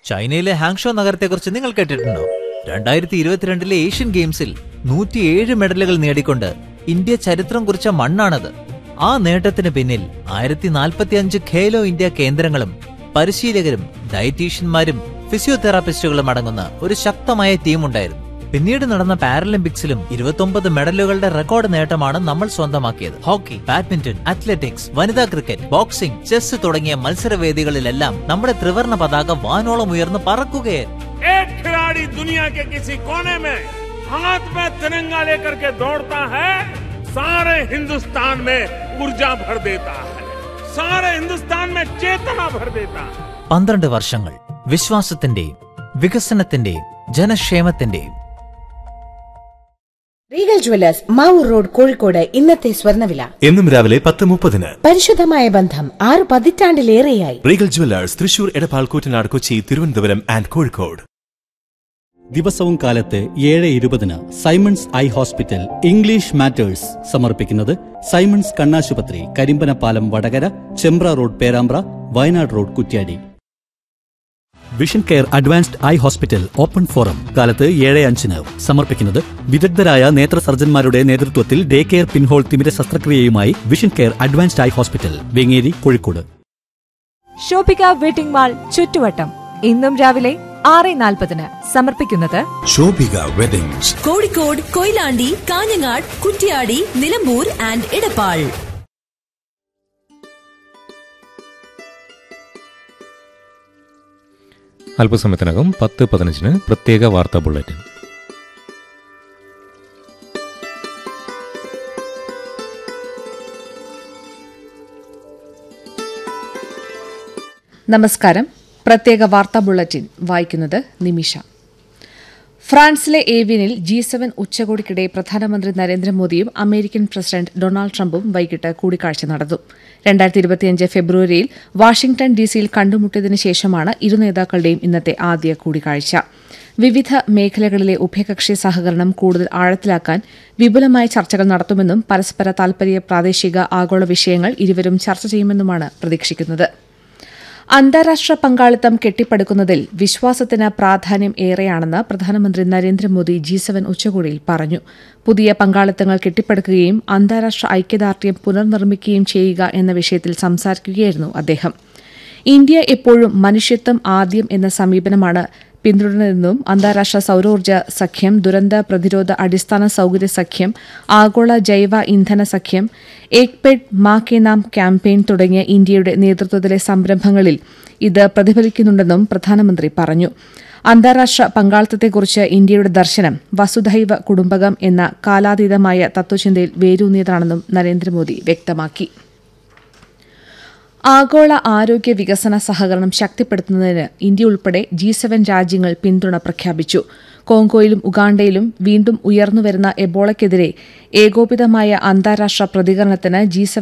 ചൈനയിലെ ഹാങ്ഷോ നഗരത്തെക്കുറിച്ച് നിങ്ങൾ കേട്ടിട്ടുണ്ടോ രണ്ടായിരത്തി ഇരുപത്തിരണ്ടിലെ ഏഷ്യൻ ഗെയിംസിൽ നൂറ്റിയേഴ് മെഡലുകൾ നേടിക്കൊണ്ട് ഇന്ത്യ ചരിത്രം കുറിച്ച മണ്ണാണത് ആ നേട്ടത്തിന് പിന്നിൽ ആയിരത്തി നാൽപ്പത്തിയഞ്ച് ഖേലോ ഇന്ത്യ കേന്ദ്രങ്ങളും പരിശീലകരും ഡയറ്റീഷ്യന്മാരും ഫിസിയോതെറാപ്പിസ്റ്റുകളും അടങ്ങുന്ന ഒരു ശക്തമായ ടീമുണ്ടായിരുന്നു പിന്നീട് നടന്ന പാരലിമ്പിക്സിലും ഇരുപത്തൊമ്പത് മെഡലുകളുടെ റെക്കോർഡ് നേട്ടമാണ് നമ്മൾ സ്വന്തമാക്കിയത് ഹോക്കി ബാഡ്മിന്റൺ അത്ലറ്റിക്സ് വനിതാ ക്രിക്കറ്റ് ബോക്സിംഗ് ചെസ് തുടങ്ങിയ മത്സരവേദികളിലെല്ലാം നമ്മുടെ ത്രിവർണ പതാക വാനോളം ഉയർന്ന് പറക്കുകയായിരുന്നു एक खिलाड़ी दुनिया के किसी कोने में हाथ में तिरंगा लेकर के दौड़ता है सारे हिंदुस्तान में ऊर्जा भर देता है सारे हिंदुस्तान में चेतना भर देता है പന്ത്രണ്ട് വർഷങ്ങൾ വിശ്വാസത്തിന്റെയും വികസനത്തിന്റെയും ജനക്ഷേമത്തിന്റെയും Regal jewellers Mavoor road Kozhikode ഇന്നത്തെ സ്വർണ്ണവില എന്നും രാവിലെ പത്ത് മുപ്പതിന് പരിശുദ്ധമായ ബന്ധം ആറ് പതിറ്റാണ്ടിലേറെയായി Regal jewellers Thrissur Edappal Koottanad Kochi Thiruvananthapuram and Kozhikode ദിവസവും കാലത്ത് ഏഴ് ഇരുപതിന് Simon's eye hospital English matters സമർപ്പിക്കുന്നത് സൈമൺസ് കണ്ണാശുപത്രി Karimbanapalam Vadakara Chembra road Perambra Wayanad road Kuttiadi vision care advanced eye hospital open forum കാലത്ത് ഏഴ് അഞ്ചിന് സമർപ്പിക്കുന്നത് വിദഗ്ധരായ നേത്ര സർജന്മാരുടെ നേതൃത്വത്തിൽ ഡേ കെയർ പിൻഹോൾ തിമിര ശസ്ത്രക്രിയയുമായി vision care advanced eye hospital Vengeri Kozhikode Shopika wedding mall ചുറ്റുവട്ടം ഇന്നും രാവിലെ ആറ് നാൽപ്പതിന് സമർപ്പിക്കുന്നത് ശോഭിക വെഡിങ്സ് കോഴിക്കോട് കൊയിലാണ്ടി കാഞ്ഞങ്ങാട് കുറ്റ്യാടി നിലമ്പൂർ ആൻഡ് ഇടപ്പാൾ അല്പസമയത്തിനകം പത്ത് പതിനഞ്ചിന് പ്രത്യേക വാർത്താ ബുള്ളറ്റിൻ നമസ്കാരം പ്രത്യേക വാർത്താ ബുള്ളറ്റിൻ വായിക്കുന്നത് നിമിഷ ഫ്രാൻസിലെ ഏവിയനിൽ ജി സെവൻ ഉച്ചകോടിക്കിടെ പ്രധാനമന്ത്രി നരേന്ദ്രമോദിയും അമേരിക്കൻ പ്രസിഡന്റ് ഡൊണാൾഡ് ട്രംപും വൈകിട്ട് കൂടിക്കാഴ്ച നടന്നു രണ്ടായിരത്തി ഇരുപത്തിയഞ്ച് ഫെബ്രുവരിയിൽ വാഷിംഗ്ടൺ ഡിസിയിൽ കണ്ടുമുട്ടിയതിനു ശേഷമാണ് ഇരു നേതാക്കളുടെയും ഇന്നത്തെ ആദ്യ കൂടിക്കാഴ്ച വിവിധ മേഖലകളിലെ ഉഭയകക്ഷി സഹകരണം കൂടുതൽ ആഴത്തിലാക്കാൻ വിപുലമായ ചർച്ചകൾ നടത്തുമെന്നും പരസ്പര താൽപര്യ പ്രാദേശിക ആഗോള വിഷയങ്ങൾ ഇരുവരും ചർച്ച ചെയ്യുമെന്നുമാണ് പ്രതീക്ഷിക്കുന്നത് അന്താരാഷ്ട്ര പങ്കാളിത്തം കെട്ടിപ്പടുക്കുന്നതിൽ വിശ്വാസത്തിന് പ്രാധാന്യം ഏറെയാണെന്ന് പ്രധാനമന്ത്രി നരേന്ദ്രമോദി ജി സെവൻ ഉച്ചകോടിയിൽ പറഞ്ഞു പുതിയ പങ്കാളിത്തങ്ങൾ കെട്ടിപ്പടുക്കുകയും അന്താരാഷ്ട്ര ഐക്യദാർഢ്യം പുനർനിർമ്മിക്കുകയും ചെയ്യുക എന്ന വിഷയത്തിൽ സംസാരിക്കുകയായിരുന്നു അദ്ദേഹം ഇന്ത്യ എപ്പോഴും മനുഷ്യത്വം ആദ്യം എന്ന സമീപനമാണ് പിന്തുടരുന്നതെന്നും അന്താരാഷ്ട്ര സൌരോർജ്ജ സഖ്യം ദുരന്ത പ്രതിരോധ അടിസ്ഥാന സൌകര്യ സഖ്യം ആഗോള ജൈവ ഇന്ധന സഖ്യം ഏക് പെഡ് മാ കെ നാം ക്യാമ്പയിൻ തുടങ്ങിയ ഇന്ത്യയുടെ നേതൃത്വത്തിലെ സംരംഭങ്ങളിൽ ഇത് പ്രതിഫലിക്കുന്നുണ്ടെന്നും പ്രധാനമന്ത്രി പറഞ്ഞു അന്താരാഷ്ട്ര പങ്കാളിത്തത്തെക്കുറിച്ച് ഇന്ത്യയുടെ ദർശനം വസുധൈവ കുടുംബകം എന്ന കാലാതീതമായ തത്വചിന്തയിൽ വേരൂന്നിയതാണെന്നും നരേന്ദ്രമോദി വ്യക്തമാക്കി ആഗോള ആരോഗ്യ വികസന സഹകരണം ശക്തിപ്പെടുത്തുന്നതിന് ഇന്ത്യ ഉൾപ്പെടെ ജി സെവൻ രാജ്യങ്ങൾ പിന്തുണ പ്രഖ്യാപിച്ചു കോങ്കോയിലും ഉഗാണ്ടയിലും വീണ്ടും ഉയർന്നുവരുന്ന എബോളയ്ക്കെതിരെ ഏകോപിതമായ അന്താരാഷ്ട്ര പ്രതികരണത്തിന് ജി